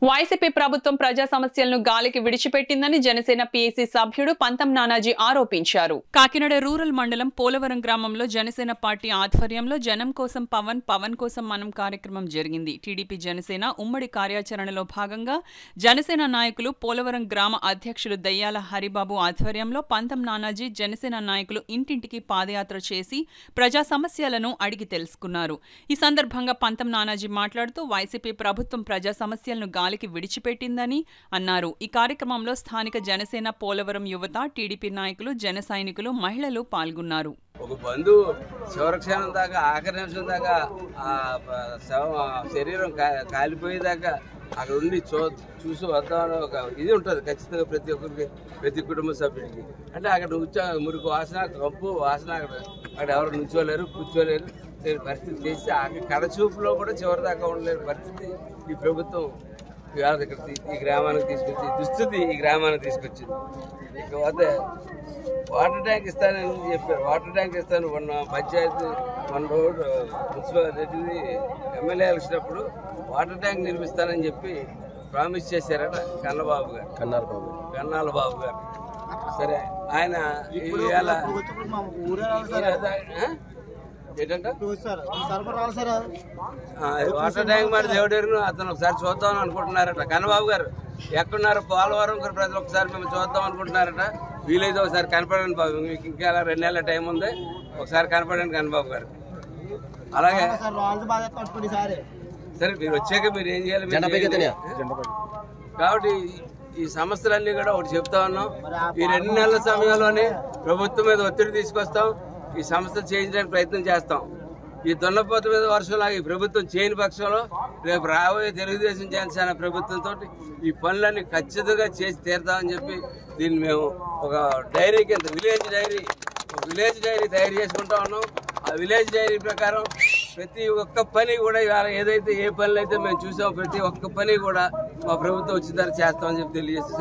YCP ప్రభుత్వం ప్రజా సమస్యలను గాలికి విడిచిపెట్టిందని జనసేన పీఏసీ సభ్యుడు పంతం నానాజీ ఆరోపించారు కాకినాడ రూరల్ మండలం పోలవరం గ్రామంలో జనసేన పార్టీ ఆధ్వర్యంలో జనం కోసం పవన్ పవన్ కోసం మనం కార్యక్రమం జరిగింది టీడీపీ జనసేన ఉమ్మడి కార్యాచరణలో భాగంగా జనసేన నాయకులు పోలవరం గ్రామ అధ్యక్షులు దయ్యాల హరిబాబు ఆధ్వర్యంలో పంతం నానాజీ జనసేన నాయకులు ఇంటింటికి పాదయాత్ర చేసి ప్రజా సమస్యలను అడిగి తెలుసుకున్నారు ఈ సందర్భంగా పంతం నానాజీ మాట్లాడుతూ వైసీపీ ప్రభుత్వం ప్రజా సమస్యలను గాలికి విడిచిపెట్టిందని అన్నారు ఈ కార్యక్రమంలో స్థానిక జనసేన పోలవరం యువత టీడీపీ నాయకులు జన సైనికులు మహిళలు పాల్గొన్నారు ఒక బంధువు చివరి క్షణం దాకా ఆఖరి నిమిషం దాకా ఆ ప- శవం ఆ శరీరం కా- కాలిపోయేదాకా అక్కడ ఉండి చూ చూసి వద్దామని ఒక ఇది ఉంటుంది ఖచ్చితంగా ప్రతి ఒక్కరికి ప్రతి కుటుంబ సభ్యుడికి అంటే అక్కడ కూర్చో మురికి వాసన కంపు వాసన అక్కడ అక్కడ ఎవరు నుంచోలేరు కూర్చోలేరు లేని పరిస్థితి చేసి ఆ కడచూపులో కూడా చివరి దాకా ఉండలేని పరిస్థితి ఈ ప్రభుత్వం ఇవాళ ఇక్కడ తీ- ఈ గ్రామానికి తీసుకొచ్చి దుస్థితి ఈ గ్రామానికి తీసుకొచ్చింది ఇకపోతే వాటర్ ట్యాంక్ ఇస్తానని చెప్పారు వాటర్ ట్యాంక్ ఇస్తాను మొన్న పంచాయతీ మన రోడ్ మున్సిపాలిటీ ఎమ్మెల్యే వచ్చినప్పుడు వాటర్ ట్యాంక్ నిర్మిస్తానని చెప్పి ప్రామిస్ చేశారట కన్నబాబు గారు కన్నారు బాబు కన్నాల బాబు గారు సరే ఆయన ఇవాళ ఆ? ఏంటంట ఆ, వాటర్ ట్యాంక్ మరి దేవుడేరును అతను ఒకసారి చూద్దాం అనుకుంటున్నారట కన్నబాబు గారు ఎక్కడున్నారు పోలవరం గారు ప్రజలు ఒకసారి మేము చూద్దాం అనుకుంటున్నారట వీలైతే ఒకసారి కనపడండి బాబు మీకు ఇంకా రెండు నెలల టైం ఉంది ఒకసారి కనపడండి కన్నబాబు గారు అలాగే సరే మీరు వచ్చాక మీరు ఏం చేయాలి మీరు జెండా పైకి చేయండి. ఎత్తనయ్య. కాబట్టి ఈ సమస్యలన్నీ కూడా ఒకటి చెప్తా ఉన్నాం ఈ రెండు నెలల సమయంలోనే ప్రభుత్వం మీద ఒత్తిడి తీసుకొస్తాం ఈ సమస్యలు చేయించడానికి ప్రయత్నం చేస్తాం ఈ దున్నపోత మీద వర్షంలాగా ఈ ప్రభుత్వం చేయని పక్షంలో రేపు రాబోయే తెలుగుదేశం జనసేన ప్రభుత్వంతో ఈ పనులన్నీ ఖచ్చితంగా చేసి తీరుతామని చెప్పి దీన్ని మేము ఒక డైరీ కింద విలేజ్ డైరీ ఒక విలేజ్ డైరీ తయారు చేసుకుంటా ఉన్నాం ఆ విలేజ్ డైరీ ప్రకారం ప్రతి ఒక్క పని కూడా ఇవాళ ఏదైతే ఏ పనులు అయితే మేము చూసామో ప్రతి ఒక్క పని కూడా మా ప్రభుత్వం వచ్చిన తర్వాత చేస్తామని చెప్పి తెలియజేస్తాం